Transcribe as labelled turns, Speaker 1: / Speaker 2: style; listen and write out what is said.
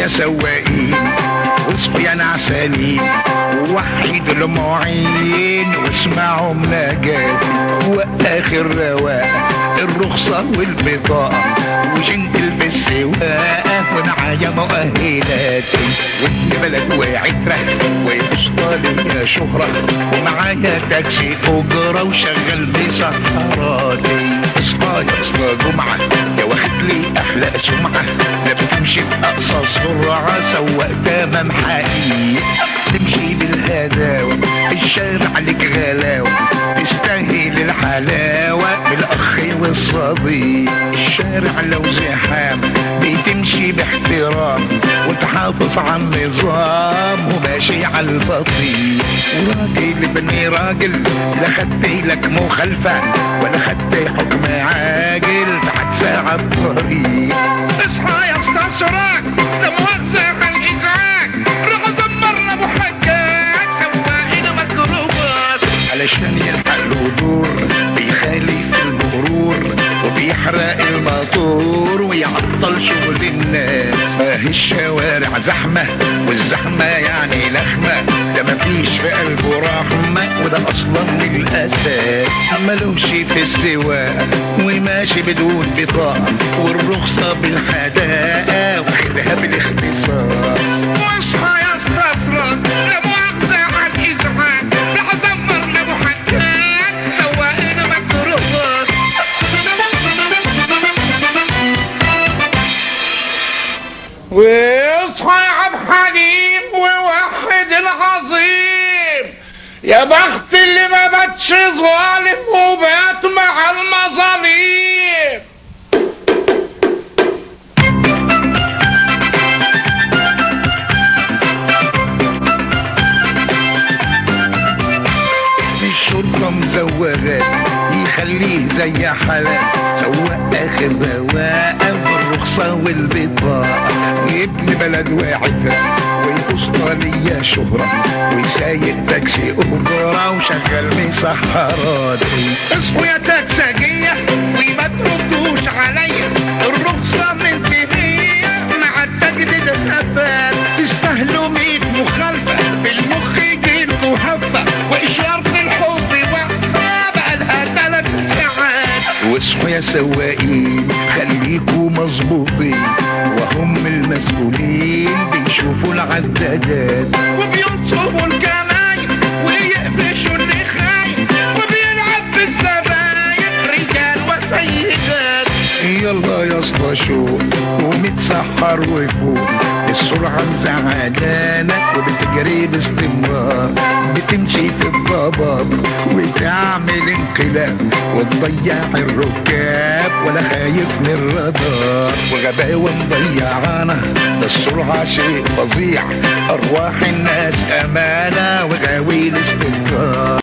Speaker 1: يا سواقين واصحوا يا نعسانين وحدوا المواعين واسمعوا مناجاتي واخر رواق الرخصة والبطاقة وجنتل في السواقة ومعايا مؤهلاتي وابن بلد وعترة ويبسطة ليا شهرة ومعايا تاكسي أجرة وشغل بسهراتي اصحى يا اصحى جمعة يا واخد لي أحلى سمعة لا بتمشي بأقصى سرعة سواق تمام حقيقي تمشي بالهداوة الشارع لك غلاوة تستاهل الحلاوة بالأخ والصديق الشارع لو زحام بتمشي باحترام وتحافظ على النظام وماشي على البطيء وراجل ابني راجل لا خدت لك مخالفة ولا خدت حكم عاجل في حادثة على الطريق
Speaker 2: اصحى يا اسطى سراج لا مؤاخذة على الازعاج روح دمرنا ابو حجاج سواقين مكروبات
Speaker 1: علشان يلحق الهدور بيخالف المرور وبيحرق الموتور ويعطل شغل الناس ما هي الشوارع زحمة والزحمة يعني لخمة ده مفيش في قلبه رحمة وده أصلا من الأساس ملوش في السواقة وماشي بدون بطاقة والرخصة بالحداقة واخدها بالاختصاص
Speaker 2: واصحى يا اسطى سراج لا مؤاخذة على الازعاج روح دمرنا ابو حجاج سواقين مكروبات واصحى يا عبد حليم ووحد العظيم يا بخت اللي ما باتش ظالم وبات مع المظاليم
Speaker 1: الشرطة مزوغات يخليه زي حالات سواق اخر رواقة بالرخصة والبطاقة ابن بلد واحد ويبسطة ليا شهرة ويسايق تاكسي أجرة وشغال مسحراتي
Speaker 2: اصحوا يا تاكسجية وما تردوش عليا الرخصة منتهية مع التجديد الأبد تستاهلوا ميت مخالفة بالمخ يجيلكوا هفة وإشارة الحب واقفة بقالها تلات ساعات
Speaker 1: واصحوا يا سواقين خليكوا مظبوطين وهم المسؤولين بيشوفوا العدادات
Speaker 2: وبينصبوا الجمايل ويقفشوا اللي خايف وبيلعب بالزباين رجال وسيدات
Speaker 1: يلا يا اسطى شوق ومتسحر وفوق السرعة مزعلانك وبتجري باستمرار بتمشي في الضباب وتعمل انقلاب وتضيع الركاب ولا خايف من الرادار وغباوة مضيعانا ده السرعة شيء فظيع أرواح الناس أمانة وغاوي الاستنكار